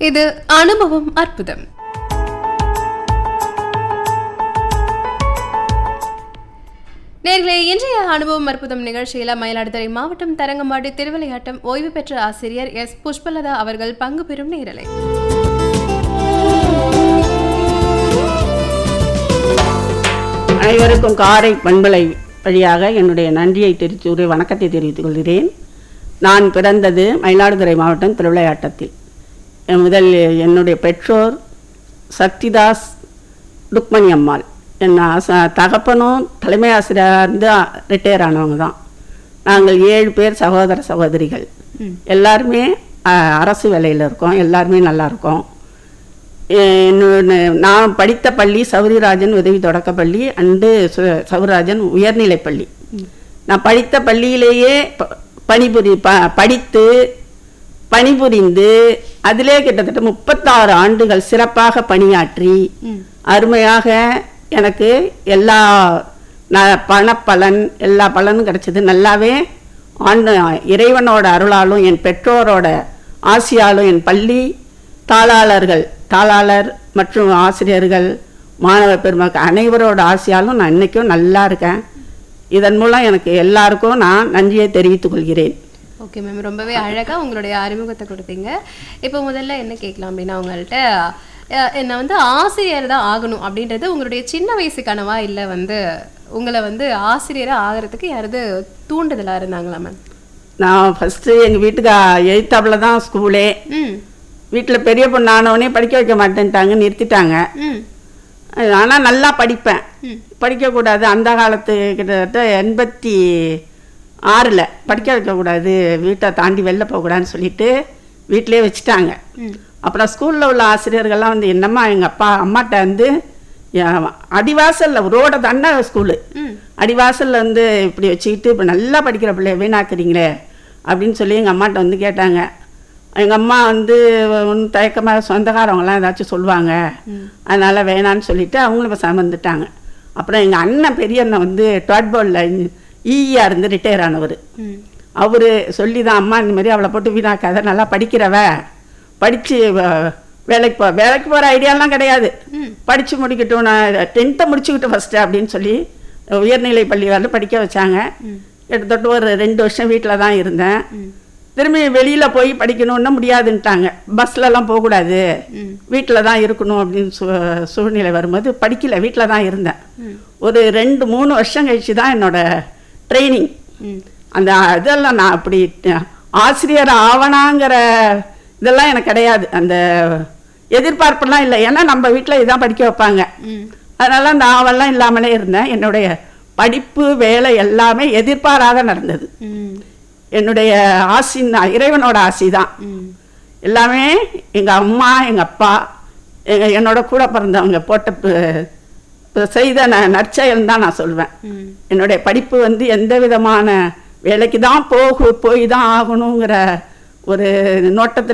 இது அனுபவம் அற்புதம் நேர்களே இன்றைய அனுபவம் அற்புதம் நிகழ்ச்சியில் மயிலாடுதுறை மாவட்டம் தரங்கம்பாடி திருவிளையாட்டம் ஓய்வு பெற்ற ஆசிரியர் எஸ் புஷ்பலதா அவர்கள் பங்கு பெறும் நேரலை அனைவருக்கும் காரை பண்பலை வழியாக என்னுடைய நன்றியை தெரிவித்து வணக்கத்தை தெரிவித்துக் கொள்கிறேன் நான் பிறந்தது மயிலாடுதுறை மாவட்டம் திருவிளையாட்டத்தில் என் முதல் என்னுடைய பெற்றோர் சக்திதாஸ் ருக்மணி அம்மாள் என் ஆச- தகப்பனும் தலைமை ஆசிரியராக இருந்து ரிட்டையர் ஆனவங்க தான் நாங்கள் ஏழு பேர் சகோதர சகோதரிகள் எல்லாருமே அ, அரசு வேலையில் இருக்கோம் எல்லாருமே நல்லா இருக்கோம் இன்னொன்று நான் படித்த பள்ளி சௌரிராஜன் உதவி தொடக்கப்பள்ளி அண்டு சு- சௌரிராஜன் உயர்நிலைப் பள்ளி நான் படித்த பள்ளியிலேயே ப- பணிபுரி ப படித்து பணிபுரிந்து அதிலே கிட்டத்தட்ட முப்பத்தாறு ஆண்டுகள் சிறப்பாக பணியாற்றி அருமையாக எனக்கு எல்லா ந பணப்பலன் எல்லா பலனும் கிடைச்சது நல்லாவே ஆண்டு இறைவனோட அருளாலும் என் பெற்றோரோட ஆசியாலும் என் பள்ளி தாளாளர்கள் தாளாளர் மற்றும் ஆசிரியர்கள் மாணவ பெருமக்கள் அனைவரோட ஆசையாலும் நான் இன்னைக்கும் நல்லா இருக்கேன் இதன் மூலம் எனக்கு எல்லாருக்கும் நான் நன்றியை தெரிவித்துக் கொள்கிறேன் ஓகே மேம் ரொம்பவே அழகா உங்களுடைய அறிமுகத்தை கொடுத்தீங்க இப்போ முதல்ல என்ன கேட்கலாம் அப்படின்னா உங்கள்கிட்ட அஹ், என்னை வந்து ஆசிரியர் தான் ஆகணும் அப்படின்றது உங்களுடைய சின்ன வயசு கனவா இல்லை வந்து உங்களை வந்து ஆசிரியராக ஆகிறதுக்கு யாராவது தூண்டுதலா இருந்தாங்களா மேம் நான் ஃபஸ்ட்டு எங்கள் வீட்டுக்கு எய்த்தாப்பில் தான் ஸ்கூலே ம் வீட்டில் பெரிய பொண்ணு ஆனவனே படிக்க வைக்க மாட்டேன்ட்டாங்க நிறுத்திட்டாங்க ம் ஆனால் நல்லா படிப்பேன் ம். படிக்கக்கூடாது அந்த காலத்து கிட்டத்தட்ட எண்பத்தி ஆறில் படிக்க வைக்கக்கூடாது வீட்டை தாண்டி வெளில போகக்கூடாதுன்னு சொல்லிட்டு வீட்டிலே வச்சுட்டாங்க ம் அப்புறம் ஸ்கூலில் உள்ள ஆசிரியர்கள்லாம் வந்து என்னம்மா எங்கள் அப்பா அம்மாட்ட வந்து என் அடிவாசலில் ரோட தானே ஸ்கூலு ம் அடிவாசலில் வந்து இப்படி வச்சுக்கிட்டு இப்போ நல்லா படிக்கிற பிள்ளைய வீணாக்குறீங்களே அப்படின்னு சொல்லி எங்கள் அம்மாட்ட வந்து கேட்டாங்க எங்கள் அம்மா வந்து ஒன்றும் தயக்கமாக சொந்தக்காரவங்களாம் ஏதாச்சும் சொல்லுவாங்க அதனால் வேணான்னு சொல்லிட்டு அவங்களும் இப்போ வந்துட்டாங்க அப்புறம் எங்கள் அண்ணன் பெரிய அண்ணன் வந்து டாட் போர்டில் ஈயா இருந்து ரிட்டையர் ஆனவர் ம் அவர் சொல்லி தான் அம்மா இந்த மாதிரி அவளை போட்டு வீணாக்காத நல்லா படிக்கிறவ படித்து வேலைக்கு போ வேலைக்கு போகிற ஐடியாலாம் கிடையாது ம் படித்து முடிக்கட்டும் நான் டென்த்தை முடிச்சுக்கிட்டு ஃபஸ்ட்டு அப்படின்னு சொல்லி உயர்நிலை பள்ளி வரல படிக்க வச்சாங்க கிட்டத்தட்ட ஒரு ரெண்டு வருஷம் வீட்டில் தான் இருந்தேன் திரும்பி வெளியில் போய் படிக்கணுன்னா முடியாதுன்ட்டாங்க பஸ்லலாம் போகக்கூடாது ம் வீட்டில் தான் இருக்கணும் அப்படின்னு சூ சூழ்நிலை வரும்போது படிக்கல வீட்டில் தான் இருந்தேன் ஒரு ரெண்டு மூணு வருஷம் கழிச்சு தான் என்னோட ட்ரைனிங் ம் அந்த இதெல்லாம் நான் அப்படி ட- ஆசிரியர் ஆவணாங்கிற இதெல்லாம் எனக்கு கிடையாது அந்த எதிர்பார்ப்பெல்லாம் இல்லை ஏன்னா நம்ம வீட்டில் இதான் படிக்க வைப்பாங்க ம் அதனால அந்த ஆவெல்லாம் இல்லாமலே இருந்தேன் என்னுடைய படிப்பு வேலை எல்லாமே எதிர்பாராத நடந்தது ம் என்னுடைய ஆசி தான் இறைவனோட ஆசி தான் ம் எல்லாமே எங்கள் அம்மா எங்கள் அப்பா எங்க என்னோட கூட பிறந்தவங்க போட்ட ப- ப- செய்த ந நற்செயல் தான் நான் சொல்வேன் ம் என்னுடைய படிப்பு வந்து எந்த விதமான வேலைக்கு தான் போகு போய் தான் ஆகணுங்கிற ஒரு நோட்டத்தில்